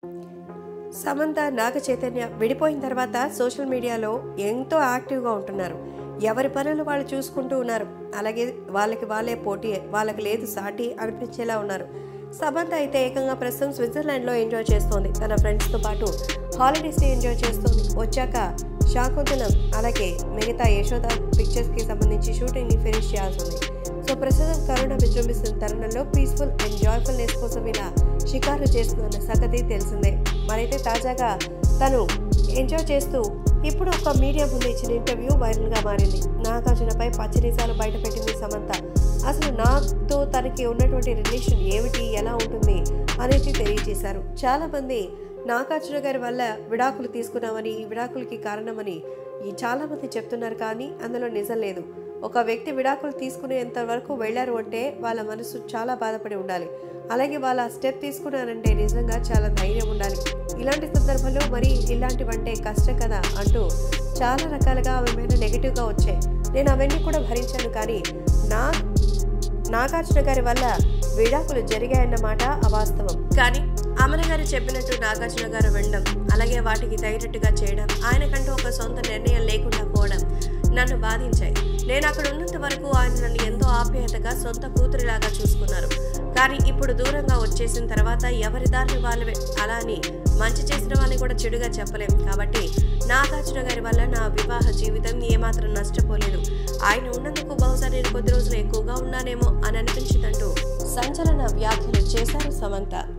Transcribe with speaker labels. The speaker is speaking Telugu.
Speaker 1: సమంత నాగ చైతన్య విడిపోయిన తర్వాత సోషల్ మీడియాలో ఎంతో యాక్టివ్గా ఉంటున్నారు ఎవరి పనులు వాళ్ళు చూసుకుంటూ ఉన్నారు అలాగే వాళ్ళకి వాళ్ళే పోటీ వాళ్ళకి లేదు సాటి అనిపించేలా ఉన్నారు సమంత అయితే ఏకంగా ప్రస్తుతం స్విట్జర్లాండ్లో ఎంజాయ్ చేస్తోంది తన ఫ్రెండ్స్తో పాటు హాలిడేస్ని ఎంజాయ్ చేస్తోంది వచ్చాక శాకుంతలం అలాగే మిగతా యశోద పిక్చర్స్కి సంబంధించి షూటింగ్ని ఫినిష్ చేయాల్సి ఉంది సో ప్రస్తుతం కరోనా విజృంభిస్తున్న తరుణంలో పీస్ఫుల్ అండ్ జాయ్ఫుల్నెస్ కోసం ఇలా షికారు చేస్తున్న సంగతి తెలిసిందే మరైతే తాజాగా తను ఎంజాయ్ చేస్తూ ఇప్పుడు ఒక మీడియా ముందు ఇచ్చిన ఇంటర్వ్యూ వైరల్గా మారింది నాగార్జునపై పచ్చనిజాలు బయటపెట్టింది సమంత అసలు నాతో తనకి ఉన్నటువంటి రిలేషన్ ఏమిటి ఎలా ఉంటుంది అనేది తెలియజేశారు చాలా మంది నాగార్జున గారి వల్ల విడాకులు తీసుకున్నామని ఈ విడాకులకి కారణమని ఈ చాలా మంది చెప్తున్నారు కానీ అందులో నిజం లేదు ఒక వ్యక్తి విడాకులు తీసుకునేంత వరకు వెళ్ళారు అంటే వాళ్ళ మనసు చాలా బాధపడి ఉండాలి అలాగే వాళ్ళ స్టెప్ తీసుకున్నారంటే నిజంగా చాలా ధైర్యం ఉండాలి ఇలాంటి సందర్భంలో మరి ఇలాంటివంటే కష్టం కదా అంటూ చాలా రకాలుగా ఆమె మీద నెగిటివ్గా వచ్చాయి నేను అవన్నీ కూడా భరించాను కానీ నా నాగార్జున గారి వల్ల విడాకులు జరిగాయన్నమాట అవాస్తవం కానీ అమల గారు చెప్పినట్టు నాగార్జున గారు వినడం అలాగే వాటికి తగినట్టుగా చేయడం ఆయనకంటూ ఒక సొంత నిర్ణయం లేకుండా పోవడం నన్ను బాధించాయి నేను అక్కడ ఉన్నంత వరకు ఆయన నన్ను ఎంతో ఆప్యాయతగా సొంత కూతురిలాగా చూసుకున్నారు కానీ ఇప్పుడు దూరంగా వచ్చేసిన తర్వాత ఎవరి దారిని వాళ్ళవే అలా అని మంచి చేసిన వాళ్ళని కూడా చెడుగా చెప్పలేం కాబట్టి నాగార్జున గారి వల్ల నా వివాహ జీవితం ఏమాత్రం నష్టపోలేదు ఆయన ఉన్నందుకు బహుశా నేను కొద్ది రోజులు ఎక్కువగా ఉన్నానేమో అని అనిపించిందంటూ సంచలన వ్యాఖ్యలు చేశారు సమంత